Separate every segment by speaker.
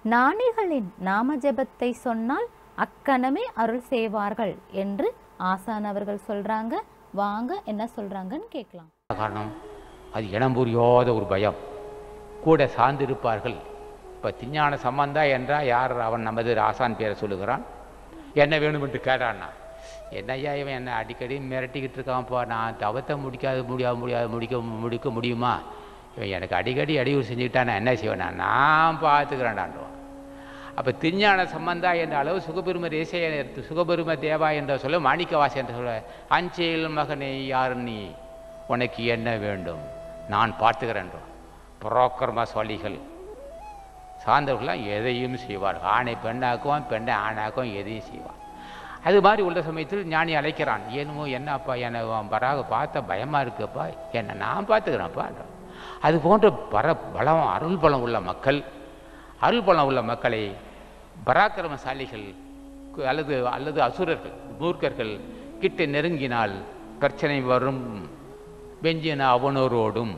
Speaker 1: ஞானிகளின் நாம ஜெபத்தை சொன்னால் அக்கணமே அருள் செய்வார்கள் என்று ஆசான் அவர்கள் சொல்றாங்க வாங்க என்ன சொல்றாங்கன்னு கேட்கலாம்
Speaker 2: காரணம் அது இனம் புரியாத ஒரு பயம் கூட சார்ந்திருப்பார்கள் இப்போ திஞ்ஞான சம்பந்தா என்றால் யார் அவன் நமது ஆசான் பேரை சொல்லுகிறான் என்ன வேணும் என்று கேட்டான்னா என்னய்யா இவன் என்ன அடிக்கடி மிரட்டிக்கிட்டு இருக்கான்ப்பா நான் தவத்தை முடிக்காது முடியாது முடியாது முடிக்க முடிக்க முடியுமா இவன் எனக்கு அடிக்கடி இடையூறு செஞ்சுக்கிட்டா நான் என்ன செய்வேன் நான் நான் பார்த்துக்கிறேன்டான்றான் அப்போ திருஞான சம்பந்தா என்ற அளவு சுகபெரும ரேசைய சுகபெரும தேவா என்ற சொல்ல மாணிக்கவாசி என்று சொல்ல அஞ்சேல் மகனே யார் நீ உனக்கு என்ன வேண்டும் நான் பார்த்துக்கிறேன்றோம் புரோக்கர்ம சொல்லிகள் சார்ந்தவர்களாம் எதையும் செய்வார் ஆணை பெண்ணாக்குவான் பெண்ணை ஆணாக்குவான் எதையும் செய்வான் அது மாதிரி உள்ள சமயத்தில் ஞானி அழைக்கிறான் ஏனுமோ என்னப்பா என்னை வராக பார்த்த பயமாக இருக்குப்பா என்னை நான் பார்த்துக்கிறேன்ப்பா அது போன்ற பர பலம் அருள் பலம் உள்ள மக்கள் அருள் பலம் உள்ள மக்களை பராக்கிரமசாலிகள் கு- அல்லது அல்லது அசுரர்கள் மூர்க்கர்கள் கிட்ட நெருங்கினால் பிரச்சனை வரும் வெஞ்சின அவனோரோடும்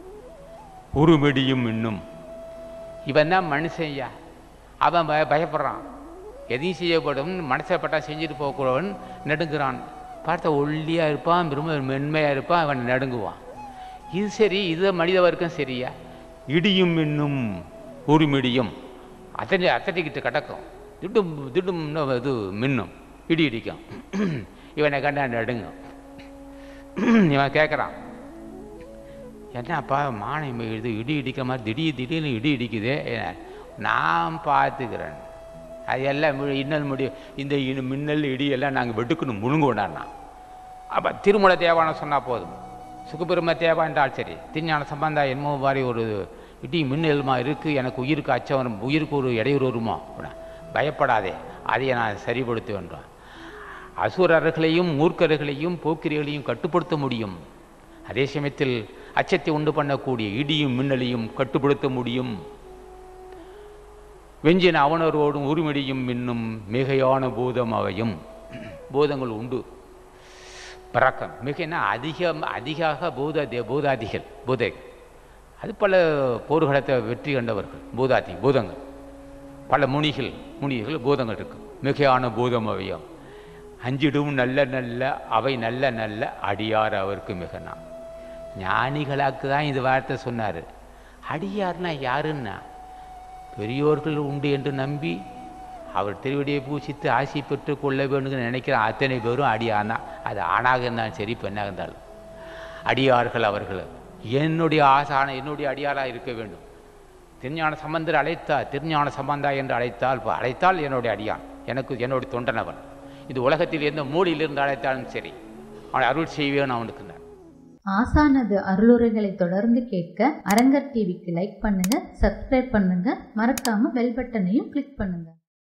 Speaker 2: உருமிடியும் இன்னும் இவன் தான் மனுஷன்யா அவன் பய பயப்படுறான் எதையும் செய்யப்படும் மனசப்பட்டா செஞ்சுட்டு போகக்கூடவன் நடுங்குறான் பார்த்தா ஒல்லியாக இருப்பான் ரொம்ப மென்மையாக இருப்பான் அவன் நடுங்குவான் இது சரி இது மனித வர்க்கம் சரியா இடியும் இன்னும் உருமிடியும் அத்தனை அத்தனைக்கிட்ட கிடக்கும் திட்டும் திட்டும் இது மின்னும் இடி இடிக்கும் இவனை கண்டா நடுங்கும் இவன் கேட்குறான் என்னப்பா மானை இது இடி இடிக்கிற மாதிரி திடீர் திடீர்னு இடி இடிக்குதே என்ன, நான் பார்த்துக்கிறேன் அது எல்லாம் மு- இன்னல் முடியும் இந்த இனி- மின்னல் இடி எல்லாம் நாங்கள் வெட்டுக்கணும் முழுங்குவோம்னா அப்போ திருமண தேவானம் சொன்னால் போதும் சுகபெரும தேவா என்றால் சரி திருஞான சம்பந்தா என்னமோ மாதிரி ஒரு இடி மின்னலுமா இருக்குது எனக்கு உயிருக்கு அச்சம் வரும் உயிருக்கு ஒரு இடையூறு வருமா அப்படின்னா பயப்படாதே அதை நான் சரிப்படுத்த வேண்டும் அசுரர்களையும் மூர்க்கர்களையும் போக்கிரிகளையும் கட்டுப்படுத்த முடியும் அதே சமயத்தில் அச்சத்தை உண்டு பண்ணக்கூடிய இடியும் மின்னலையும் கட்டுப்படுத்த முடியும் வெஞ்சின அவனரோடும் உரிமடியும் மின்னும் மிகையான பூதம் அவையும் பூதங்கள் உண்டு பறக்கம் மிகனா அதிகம் அதிகாக பூத தே- பூதாதிகள் பூதை அது பல போர்க்களத்தை வெற்றி கண்டவர்கள் பூதாதி பூதங்கள் பல முனிகள் முனிகள் பூதங்கள் இருக்கு மிகையான பூதம் அவையும் அஞ்சிடும் நல்ல நல்ல அவை நல்ல நல்ல அடியார் அவருக்கு மிகனா ஞானிகளாக்கு தான் இந்த வார்த்தை சொன்னார் அடியார்னா யாருன்னா பெரியோர்கள் உண்டு என்று நம்பி அவர் திருவடியை பூசித்து ஆசி பெற்று கொள்ள வேண்டும் நினைக்கிற அத்தனை பேரும் அடியார்னா அது ஆணாக இருந்தாலும் சரி பெண்ணாக இருந்தாலும் அடியார்கள் அவர்கள் என்னுடைய ஆசான என்னுடைய அடியாராக இருக்க வேண்டும் திருஞான சம்பந்தர் அழைத்தார் திருஞான சம்பந்தா என்று அழைத்தால் அழைத்தால் என்னுடைய அடியான் எனக்கு என்னுடைய தொண்டனவன் இது உலகத்தில் எந்த மூலையிலிருந்து அழைத்தாலும் சரி அவனை அருள் செய்வேன் அவனுக்கு நான்
Speaker 1: ஆசானது அருளுரைகளை தொடர்ந்து கேட்க அரங்கர் டிவிக்கு லைக் பண்ணுங்க சப்ஸ்கிரைப் பண்ணுங்க மறக்காம பெல் பட்டனையும் கிளிக் பண்ணுங்க